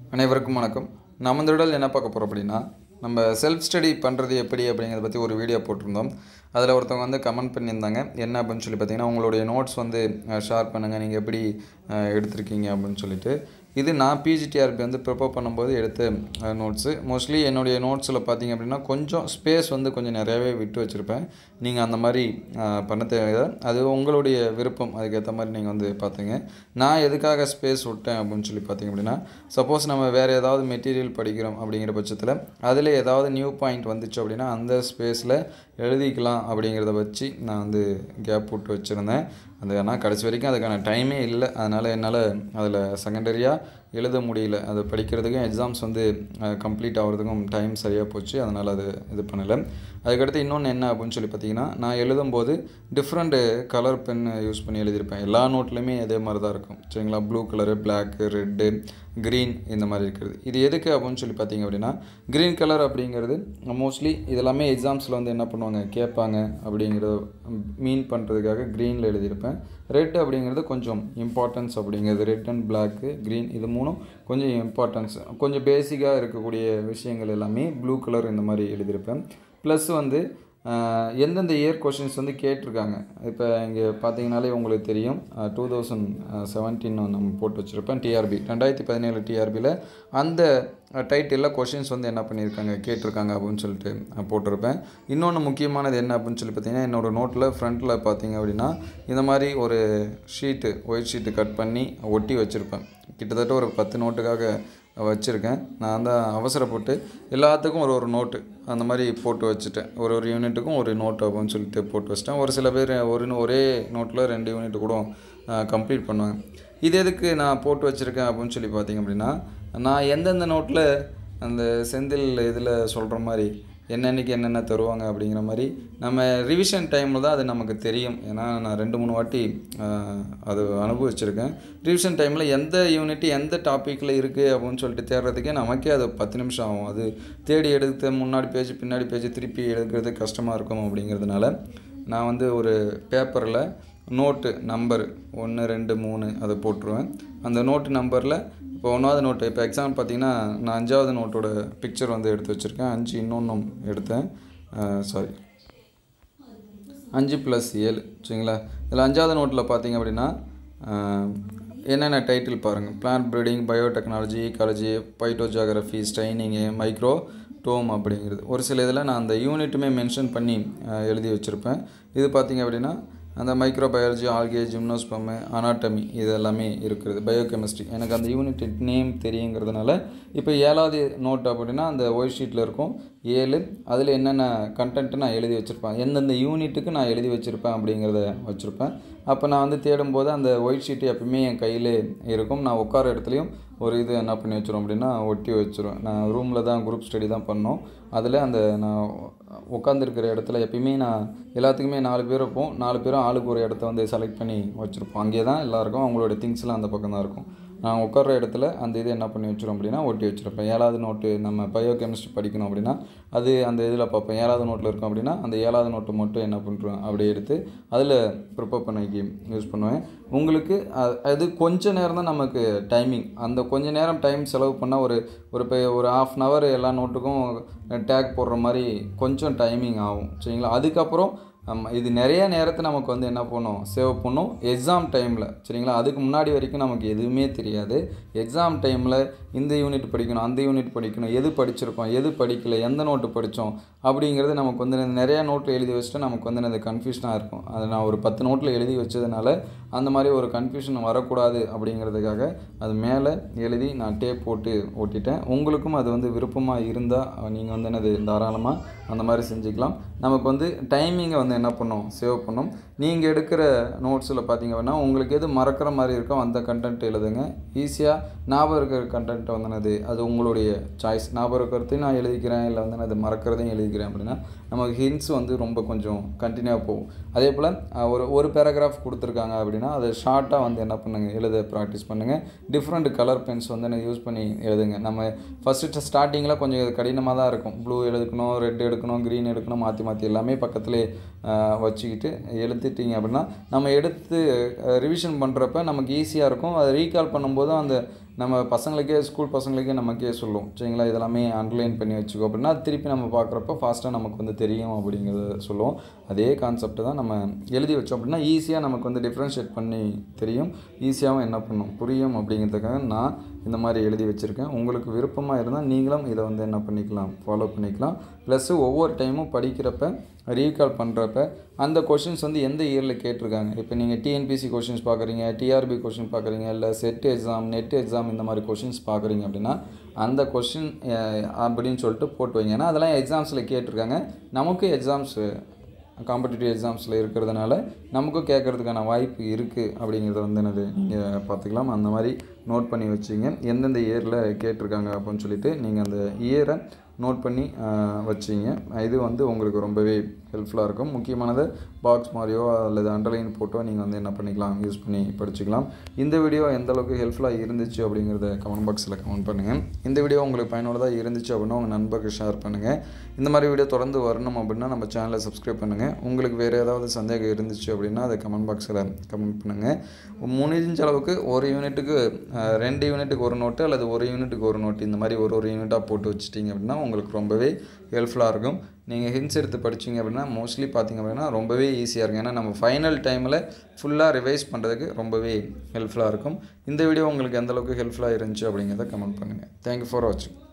அனைவருக்கும் வணக்கம் நம்ம இந்த விடல் என்ன பார்க்க போகிறோம் அப்படின்னா நம்ம செல்ஃப் ஸ்டடி பண்ணுறது எப்படி அப்படிங்கிறத பற்றி ஒரு வீடியோ போட்டிருந்தோம் அதில் ஒருத்தவங்க வந்து கமெண்ட் பண்ணியிருந்தாங்க என்ன அப்படின்னு சொல்லி பார்த்தீங்கன்னா உங்களுடைய நோட்ஸ் வந்து ஷேர் பண்ணுங்கள் நீங்கள் எப்படி அஹ், எடுத்திருக்கீங்க அப்படின்னு சொல்லிட்டு இது நான் பிஜிடிஆர்பி வந்து ப்ரிப்பேர் பண்ணும்போது எடுத்த நோட்ஸு மோஸ்ட்லி என்னுடைய நோட்ஸில் பார்த்தீங்க அப்படின்னா கொஞ்சம் ஸ்பேஸ் வந்து கொஞ்சம் நிறையவே விட்டு வச்சுருப்பேன் நீங்கள் அந்த மாதிரி அஹ், பண்ண தேவையில்லை அது உங்களுடைய விருப்பம் அதுக்கேற்ற மாதிரி நீங்கள் வந்து பார்த்துங்க நான் எதுக்காக ஸ்பேஸ் விட்டேன் அப்படின்னு சொல்லி பார்த்தீங்க அப்படின்னா சப்போஸ் நம்ம வேறு ஏதாவது மெட்டீரியல் படிக்கிறோம் அப்படிங்கிற பட்சத்தில் அதில் ஏதாவது நியூ பாயிண்ட் வந்துச்சு அப்படின்னா அந்த ஸ்பேஸில் எழுதிக்கலாம் அப்படிங்கிறத வச்சு நான் வந்து கேப் விட்டு வச்சுருந்தேன் அது ஆனால் கடைசி வரைக்கும் அதுக்கான டைமே இல்லை அதனால் என்னால் அதில் செகண்டரியாக எழுத முடியல அது படிக்கிறதுக்கும் எக்ஸாம்ஸ் வந்து கம்ப்ளீட் ஆகிறதுக்கும் டைம் சரியாக போச்சு அதனால் அது இது பண்ணலை அதுக்கடுத்து இன்னொன்று என்ன அப்படின்னு சொல்லி பார்த்தீங்கன்னா நான் எழுதும்போது டிஃப்ரெண்ட்டு கலர் பென் யூஸ் பண்ணி எழுதியிருப்பேன் எல்லா நோட்லையுமே அதே மாதிரி தான் இருக்கும் சரிங்களா blue colour black red green இந்த மாதிரி இருக்கிறது இது எதுக்கு அப்படின்னு சொல்லி பார்த்தீங்க அப்படின்னா க்ரீன் கலர் அப்படிங்கிறது மோஸ்ட்லி இதெல்லாமே எக்ஸாம்ஸில் வந்து என்ன பண்ணுவாங்க கேட்பாங்க அப்படிங்கிறத மீன் பண்ணுறதுக்காக க்ரீனில் எழுதியிருப்பேன் ரெட் அப்படிங்கிறது கொஞ்சம் இம்பார்ட்டன்ஸ் அப்படிங்கிறது ரெட் அண்ட் பிளாக்கு க்ரீன் இது மூணும் கொஞ்சம் இம்பார்ட்டன்ஸ் கொஞ்சம் பேசிக்காக இருக்கக்கூடிய விஷயங்கள் எல்லாமே ப்ளூ கலர் இந்த மாதிரி எழுதியிருப்பேன் ப்ளஸ் வந்து ஆஹ், எந்தெந்த இயர் கொஷின்ஸ் வந்து கேட்டிருக்காங்க இப்போ இங்கே பார்த்தீங்கனாலே உங்களுக்கு தெரியும் டூ தௌசண்ட் செவன்டீன் நம்ம போட்டு வச்சுருப்பேன் டிஆர்பி ரெண்டாயிரத்தி பதினேழு டிஆர்பியில் அந்த டைட்டிலில் கொஷின்ஸ் வந்து என்ன பண்ணியிருக்காங்க கேட்டிருக்காங்க அப்படின்னு சொல்லிட்டு நான் போட்டிருப்பேன் இன்னொன்று முக்கியமானது என்ன அப்படின்னு சொல்லி பார்த்தீங்கன்னா என்னோடய நோட்டில் ஃப்ரண்ட்டில் பார்த்தீங்க அப்படின்னா இந்த மாதிரி ஒரு ஷீட்டு ஒயிட் ஷீட்டு கட் பண்ணி ஒட்டி வச்சுருப்பேன் கிட்டத்தட்ட ஒரு பத்து நோட்டுக்காக வச்சுருக்கேன் நான் தான் அவசரப்பட்டு எல்லாத்துக்கும் ஒரு ஒரு நோட்டு அந்த மாதிரி போட்டு வச்சுட்டேன் ஒரு ஒரு யூனிட்டுக்கும் ஒரு நோட்டு அப்படின்னு சொல்லிட்டு போட்டு வச்சிட்டேன் ஒரு சில பேர் ஒரு ஒரே நோட்டில் ரெண்டு யூனிட் கூட கம்ப்ளீட் பண்ணுவாங்க இது எதுக்கு நான் போட்டு வச்சுருக்கேன் அப்படின்னு சொல்லி பார்த்தீங்க அப்படின்னா நான் எந்தெந்த நோட்டில் அந்த செந்தில் இதில் சொல்கிற மாதிரி என்னென்னைக்கு என்னென்ன தருவாங்க அப்படிங்கிற மாதிரி நம்ம ரிவிஷன் டைமில் தான் அது நமக்கு தெரியும் ஏன்னா நான் ரெண்டு மூணு வாட்டி ஆஹ், அது அனுபவிச்சிருக்கேன் ரிவிஷன் டைமில் எந்த யூனிட் எந்த டாப்பிக்கில் இருக்குது அப்படின்னு சொல்லிட்டு தேடுறதுக்கே நமக்கே அது பத்து நிமிஷம் ஆகும் அது தேடி எடுத்து முன்னாடி பேஜ் பின்னாடி பேஜ் திருப்பி எடுக்கிறது கஷ்டமாக இருக்கும் அப்படிங்கிறதுனால நான் வந்து ஒரு பேப்பரில் நோட்டு நம்பர் ஒன்று ரெண்டு மூணு அதை போட்டுருவேன் அந்த நோட்டு நம்பரில் இப்போ ஒன்றாவது நோட்டு இப்போ எக்ஸாம்பிள் பார்த்தீங்கன்னா நான் அஞ்சாவது நோட்டோட பிக்சர் வந்து எடுத்து வச்சுருக்கேன் அஞ்சு இன்னொன்றும் எடுத்தேன் சாரி அஞ்சு ப்ளஸ் ஏழு சரிங்களா இதில் அஞ்சாவது நோட்டில் பார்த்தீங்க அப்படின்னா ஆஹ், என்னென்ன டைட்டில் பாருங்கள் plant breeding biotechnology ecology phytogeography staining microtome அப்படிங்கிறது ஒரு சில இதில் நான் அந்த யூனிட்டுமே மென்ஷன் பண்ணி ஆஹ், எழுதி வச்சுருப்பேன் இது பார்த்தீங்க அப்படின்னா அந்த மைக்ரோபயாலஜி ஆல்கே ஜிம்னோஸ்பம்மு அனாட்டமி இது எல்லாமே இருக்கிறது பயோகெமிஸ்ட்ரி எனக்கு அந்த யூனிட் நேம் தெரியுங்கிறதுனால இப்போ ஏழாவது நோட் அப்படின்னா அந்த ஒயிட் ஷீட்டில் இருக்கும் ஏழு அதில் என்னென்ன கண்டென்ட்டு நான் எழுதி வச்சுருப்பேன் எந்தெந்த யூனிட்டுக்கு நான் எழுதி வச்சுருப்பேன் அப்படிங்கிறத வச்சுருப்பேன் அப்போ நான் வந்து தேடும்போது அந்த ஒயிட் ஷீட்டு எப்பயுமே என் கையில் இருக்கும் நான் உட்கார இடத்துலையும் ஒரு இது என்ன பண்ணி வச்சிரும் அப்படின்னா ஒட்டி வச்சிருவேன் நான் ரூமில் தான் குரூப் ஸ்டடி தான் பண்ணோம் அதில் அந்த நான் உட்காந்துருக்கிற இடத்துல எப்பயுமே நான் எல்லாத்துக்குமே நாலு பேர் இருப்போம் நாலு பேரும் ஆளுக்கு ஒரு இடத்த வந்து செலக்ட் பண்ணி வச்சுருப்போம் அங்கே தான் எல்லாருக்கும் அவங்களோட திங்ஸ்லாம் அந்த பக்கம் தான் இருக்கும் நான் உட்கார்ற இடத்துல அந்த இது என்ன பண்ணி வச்சிரும் அப்படின்னா ஒட்டி வச்சுருப்பேன் ஏழாவது நோட்டு நம்ம பயோ கெமிஸ்ட்ரி படிக்கணும் அப்படின்னா அது அந்த இதில் பார்ப்பேன் ஏழாவது நோட்டில் இருக்கும் அப்படின்னா அந்த ஏழாவது நோட்டு மட்டும் என்ன பண்ணுறேன் அப்படியே எடுத்து அதில் ப்ரிப்பேர் பண்ணிக்கு யூஸ் பண்ணுவேன் உங்களுக்கு அ- அது கொஞ்ச நேரம் தான் நமக்கு டைமிங் அந்த கொஞ்ச நேரம் டைம் செலவு பண்ணால் ஒரு ஒரு இப்போ ஒரு ஆஃப் அன் ஹவர் எல்லா நோட்டுக்கும் டேக் போடுற மாதிரி கொஞ்சம் டைமிங் ஆகும் சரிங்களா அதுக்கப்புறம் நம்ம இது நிறைய நேரத்தை நமக்கு வந்து என்ன பண்ணும் சேவ் பண்ணும் எக்ஸாம் டைமில் சரிங்களா அதுக்கு முன்னாடி வரைக்கும் நமக்கு எதுவுமே தெரியாது எக்ஸாம் டைமில் இந்த யூனிட் படிக்கணும் அந்த யூனிட் படிக்கணும் எது படிச்சிருக்கோம் எது படிக்கல எந்த நோட்டு படித்தோம் அப்படிங்கிறது நமக்கு வந்து நிறையா நோட்டு எழுதி வச்சுட்டு நமக்கு வந்து அது கன்ஃபியூஷனாக இருக்கும் அதை நான் ஒரு பத்து நோட்டில் எழுதி வச்சதுனால அந்த மாதிரி ஒரு கன்ஃபியூஷன் வரக்கூடாது அப்படிங்கிறதுக்காக அது மேலே எழுதி நான் டேப் போட்டு ஓட்டிட்டேன் உங்களுக்கும் அது வந்து விருப்பமாக இருந்தால் நீங்கள் வந்து என்னது தாராளமாக அந்த மாதிரி செஞ்சுக்கலாம் நமக்கு வந்து டைமிங்கை வந்து என்ன பண்ணும் சேவ் பண்ணும் நீங்கள் எடுக்கிற நோட்ஸில் பார்த்தீங்க அப்படின்னா உங்களுக்கு எது மறக்கிற மாதிரி இருக்கோ அந்த கண்டென்ட் எழுதுங்க ஈஸியாக ஞாபகம் இருக்கிற கண்டென்ட் வந்து என்னது அது உங்களுடைய சாய்ஸ் ஞாபகம் இருக்கிறதையும் நான் எழுதிக்கிறேன் இல்லை வந்து நான் அது மறக்கிறதையும் எழுதிக்கிறேன் அப்படின்னா நமக்கு ஹிண்ட்ஸ் வந்து ரொம்ப கொஞ்சம் கண்டினியூவாக போகும் அதே போல் அஹ், ஒரு ஒரு பேராகிராஃப் கொடுத்துருக்காங்க அப்படின்னா அதை ஷார்ட்டாக வந்து என்ன பண்ணுங்கள் எழுத ப்ராக்டிஸ் பண்ணுங்கள் டிஃப்ரெண்ட் கலர் பென்ஸ் வந்து எனக்கு யூஸ் பண்ணி எழுதுங்க நம்ம ஃபஸ்ட்டு ஸ்டார்டிங்கில் கொஞ்சம் இது கடினமாக தான் இருக்கும் ப்ளூ எடுக்கணும் ரெட் எடுக்கணும் க்ரீன் எடுக்கணும் மாற்றி மாற்றி எல்லாமே பக்கத்துலேயே ஆஹ் வச்சுக்கிட்டு எழுதிட்டீங்க அப்படின்னா நம்ம எடுத்து ரிவிஷன் பண்ணுறப்ப நமக்கு ஈஸியாக இருக்கும் அதை ரீகால் பண்ணும்போது அந்த நம்ம பசங்களுக்கே ஸ்கூல் பசங்களுக்கே நமக்கே சொல்லும் சரிங்களா இதெல்லாமே அண்டர்லைன் பண்ணி வச்சுக்கோ அப்படின்னா அது திருப்பி நம்ம பார்க்குறப்ப ஃபாஸ்ட்டாக நமக்கு வந்து தெரியும் அப்படிங்கிறத சொல்லுவோம் அதே கான்செப்ட் தான் நம்ம எழுதி வச்சோம் அப்படின்னா ஈஸியாக நமக்கு வந்து டிஃப்ரென்ஷியேட் பண்ணி தெரியும் ஈஸியாகவும் என்ன பண்ணும் புரியும் அப்படிங்கிறதுக்காக நான் இந்த மாதிரி எழுதி வச்சுருக்கேன் உங்களுக்கு விருப்பமாக இருந்தால் நீங்களும் இதை வந்து என்ன பண்ணிக்கலாம் ஃபாலோ பண்ணிக்கலாம் ப்ளஸ்ஸு ஒவ்வொரு டைமும் படிக்கிறப்ப ரீகால் பண்ணுறப்ப அந்த கொஷின்ஸ் வந்து எந்த இயரில் கேட்டிருக்காங்க இப்போ நீங்கள் டிஎன்பிசி கொஷின்ஸ் பார்க்குறீங்க டிஆர்பி கொஷின் பார்க்குறீங்க இல்லை செட் எக்ஸாம் நெட் எக்ஸாம் இந்த மாதிரி கொஷின்ஸ் பார்க்குறீங்க அப்படின்னா அந்த கொஷின் அப்படின்னு சொல்லிட்டு போட்டு வைங்க ஏன்னா அதெல்லாம் எக்ஸாம்ஸில் கேட்டிருக்காங்க நமக்கு எக்ஸாம்ஸு காம்படிட்டிவ் எக்ஸாம்ஸில் இருக்கிறதுனால நமக்கும் கேட்குறதுக்கான வாய்ப்பு இருக்குது அப்படிங்கிறத வந்து என்னது நீங்கள் பார்த்துக்கலாம் அந்த மாதிரி நோட் பண்ணி வச்சிங்க எந்தெந்த இயரில் கேட்டிருக்காங்க அப்படின்னு சொல்லிட்டு நீங்கள் அந்த இயரை நோட் பண்ணி ஆஹ், வச்சிங்க இது வந்து உங்களுக்கு ரொம்பவே ஹெல்ப்ஃபுல்லாக இருக்கும் முக்கியமானது பாக்ஸ் மாதிரியோ அல்லது அண்டர்லைன் போட்டோ நீங்கள் வந்து என்ன பண்ணிக்கலாம் யூஸ் பண்ணி படிச்சுக்கலாம் இந்த வீடியோ எந்த அளவுக்கு ஹெல்ப்ஃபுல்லாக இருந்துச்சு அப்படிங்கிறத கமெண்ட் பாக்ஸில் கமெண்ட் பண்ணுங்கள் இந்த வீடியோ உங்களுக்கு பயனுள்ளதாக இருந்துச்சு அப்படின்னா உங்கள் நண்பருக்கு ஷேர் பண்ணுங்கள் இந்த மாதிரி வீடியோ தொடர்ந்து வரணும் அப்படின்னா நம்ம சேனலை சப்ஸ்கிரைப் பண்ணுங்கள் உங்களுக்கு வேறு ஏதாவது சந்தேகம் இருந்துச்சு அப்படின்னா அதை கமெண்ட் பாக்ஸில் கமெண்ட் பண்ணுங்கள் முடிஞ்ச அளவுக்கு ஒரு யூனிட்டுக்கு அஹ், ரெண்டு யூனிட்டுக்கு ஒரு நோட்டு அல்லது ஒரு யூனிட்டுக்கு ஒரு நோட்டு இந்த மாதிரி ஒரு ஒரு யூனிட்டாக போட்டு வச்சிட்டிங்க அப்படின்னா உங்களுக்கு ரொம்பவே ஹெல்ப்ஃபுல்லாக இருக்கும் நீங்கள் ஹிண்ட்ஸ் எடுத்து படிச்சீங்க அப்படின்னா மோஸ்ட்லி பார்த்தீங்க அப்படின்னா ரொம்பவே ஈஸியாக இருக்கும் ஏன்னா நம்ம ஃபைனல் டைமில் ஃபுல்லாக ரிவைஸ் பண்ணுறதுக்கு ரொம்பவே ஹெல்ப்ஃபுல்லாக இருக்கும் இந்த வீடியோ உங்களுக்கு எந்த அளவுக்கு ஹெல்ப்ஃபுல்லாக இருந்துச்சு அப்படிங்கிறத கமெண்ட் பண்ணுங்கள் தேங்க்யூ ஃபார் வாட்சிங்